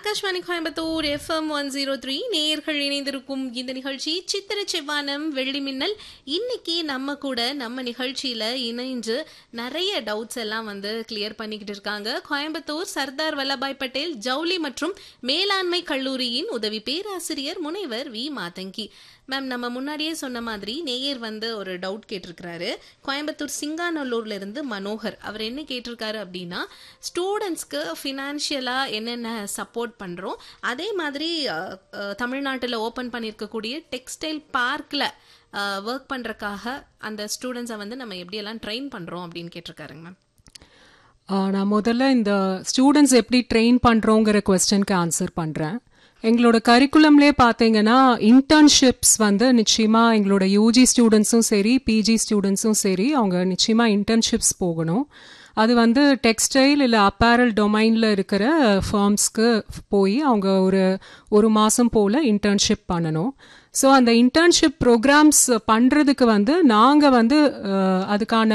Akashvani Coimbatore FM one zero three நேயர்கள் இணைந்திருக்கும் இந்த நிகழ்ச்சி சித்திர செவ்வானம் வெள்ளி மின்னல் இன்னைக்கு நம்ம கூட நம்ம நிகழ்ச்சியில இணைஞ்சு நிறைய டவுட்ஸ் எல்லாம் வந்து கிளியர் பண்ணிக்கிட்டு இருக்காங்க கோயம்புத்தூர் சர்தார் வல்லபாய் பட்டேல் ஜவுளி மற்றும் மேலாண்மை கல்லூரியின் உதவி பேராசிரியர் முனைவர் வி மாதங்கி மேம் நம்ம முன்னாடியே சொன்ன மாதிரி நேயர் வந்து ஒரு டவுட் கேட்டிருக்கிறாரு கோயம்புத்தூர் சிங்காநல்லூர்ல இருந்து மனோகர் அவர் என்ன கேட்டிருக்காரு அப்படின்னா ஸ்டூடெண்ட்ஸ்க்கு ஃபினான்ஷியலாக என்னென்ன சப்போர்ட் பண்ணுறோம் அதே மாதிரி அஹ், அஹ், தமிழ்நாட்டில் ஓப்பன் பண்ணியிருக்கக்கூடிய டெக்ஸ்டைல் பார்க்கில் ஒர்க் பண்ணுறக்காக அந்த ஸ்டூடெண்ட்ஸை வந்து நம்ம எப்படியெல்லாம் ட்ரெயின் பண்ணுறோம் அப்படின்னு கேட்டிருக்காருங்க மேம் ஆ, நான் முதல்ல இந்த ஸ்டூடெண்ட்ஸ் எப்படி ட்ரெயின் பண்ணுறோங்கிற கொஸ்டனுக்கு ஆன்சர் பண்ணுறேன் எங்களோட கரிக்குலம்லே பார்த்தீங்கன்னா இன்டர்ன்ஷிப்ஸ் வந்து நிச்சயமாக எங்களோட யூஜி ஸ்டூடெண்ட்ஸும் சரி பிஜி ஸ்டூடெண்ட்ஸும் சரி அவங்க நிச்சயமாக இன்டர்ன்ஷிப்ஸ் போகணும் அது வந்து டெக்ஸ்டைல் இல்லை அப்பேரல் டொமைனில் இருக்கிற ஃபார்ம்ஸ்க்கு போய் அவங்க ஒரு ஒரு மாதம் போல் இன்டர்ன்ஷிப் பண்ணணும் ஸோ அந்த இன்டர்ன்ஷிப் ப்ரோக்ராம்ஸ் பண்ணுறதுக்கு வந்து நாங்கள் வந்து அஹ், அதுக்கான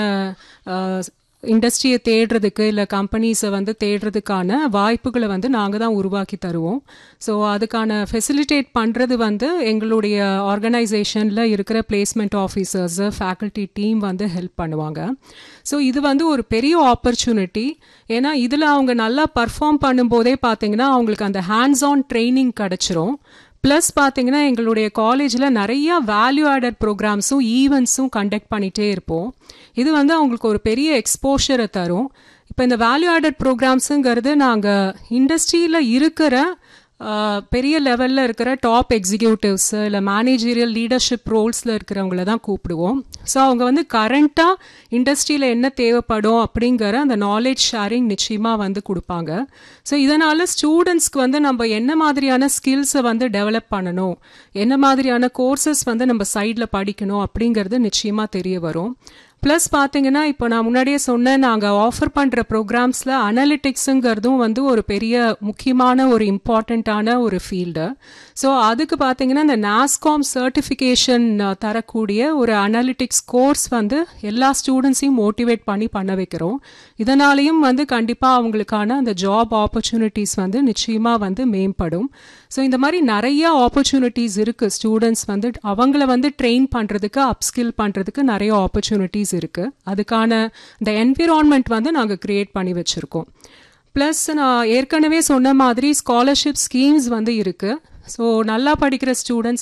இண்டஸ்ட்ரியை தேடுறதுக்கு இல்லை கம்பெனிஸை வந்து தேடுறதுக்கான வாய்ப்புகளை வந்து நாங்கள் தான் உருவாக்கி தருவோம் ஸோ அதுக்கான ஃபெசிலிட்டேட் பண்ணுறது வந்து எங்களுடைய ஆர்கனைசேஷனில் இருக்கிற பிளேஸ்மெண்ட் ஆஃபீஸர்ஸு ஃபேக்கல்ட்டி டீம் வந்து ஹெல்ப் பண்ணுவாங்க ஸோ இது வந்து ஒரு பெரிய ஆப்பர்ச்சுனிட்டி ஏன்னா இதில் அவங்க நல்லா பர்ஃபார்ம் பண்ணும்போதே பார்த்தீங்கன்னா அவங்களுக்கு அந்த ஹேண்ட்ஸ் ஆன் ட்ரைனிங் கிடச்சிரும் ப்ளஸ் பார்த்தீங்கன்னா எங்களுடைய காலேஜில் நிறைய வேல்யூ ஆடட் ப்ரோக்ராம்ஸும் ஈவெண்ட்ஸும் கண்டக்ட் பண்ணிகிட்டே இருப்போம் இது வந்து அவங்களுக்கு ஒரு பெரிய எக்ஸ்போஷரை தரும் இப்போ இந்த வேல்யூ ஆடட் ப்ரோக்ராம்ஸுங்கிறது நாங்கள் இண்டஸ்ட்ரியில் இருக்கிற ஆஹ், பெரிய லெவலில் இருக்கிற டாப் எக்ஸிக்யூட்டிவ்ஸ் இல்லை மேனேஜரியல் லீடர்ஷிப் ரோல்ஸில் இருக்கிறவங்கள தான் கூப்பிடுவோம் ஸோ அவங்க வந்து கரண்ட்டாக இண்டஸ்ட்ரியில் என்ன தேவைப்படும் அப்படிங்கிற அந்த நாலேஜ் ஷேரிங் நிச்சயமாக வந்து கொடுப்பாங்க ஸோ இதனால் ஸ்டூடெண்ட்ஸ்க்கு வந்து நம்ம என்ன மாதிரியான ஸ்கில்ஸை வந்து டெவலப் பண்ணணும் என்ன மாதிரியான கோர்சஸ் வந்து நம்ம சைடில் படிக்கணும் அப்படிங்கிறது நிச்சயமாக தெரிய வரும் ப்ளஸ் பார்த்தீங்கன்னா இப்போ நான் முன்னாடியே சொன்னேன் நாங்கள் ஆஃபர் பண்ணுற ப்ரோக்ராம்ஸில் அனலிட்டிக்ஸுங்கிறதும் வந்து ஒரு பெரிய முக்கியமான ஒரு இம்பார்ட்டண்ட்டான ஒரு ஃபீல்டு ஸோ அதுக்கு பார்த்தீங்கன்னா இந்த நாஸ்காம் சர்டிஃபிகேஷன் தரக்கூடிய ஒரு அனலிட்டிக்ஸ் கோர்ஸ் வந்து எல்லா ஸ்டூடெண்ட்ஸையும் மோட்டிவேட் பண்ணி பண்ண வைக்கிறோம் இதனாலையும் வந்து கண்டிப்பாக அவங்களுக்கான அந்த ஜாப் ஆப்பர்ச்சுனிட்டிஸ் வந்து நிச்சயமாக வந்து மேம்படும் ஸோ இந்த மாதிரி நிறைய ஆப்பர்ச்சுனிட்டிஸ் இருக்குது ஸ்டூடெண்ட்ஸ் வந்து அவங்கள வந்து ட்ரெயின் பண்ணுறதுக்கு அப்ஸ்கில் பண்ணுறதுக்கு நிறைய ஆப்பர்ச்சுனிட்டிஸ் இருக்குது அதுக்கான இந்த என்விரான்மெண்ட் வந்து நாங்கள் க்ரியேட் பண்ணி வச்சுருக்கோம் ப்ளஸ் நான் ஏற்கனவே சொன்ன மாதிரி ஸ்காலர்ஷிப் ஸ்கீம்ஸ் வந்து இருக்குது ஸோ நல்லா படிக்கிற ஸ்டூடெண்ட்ஸ்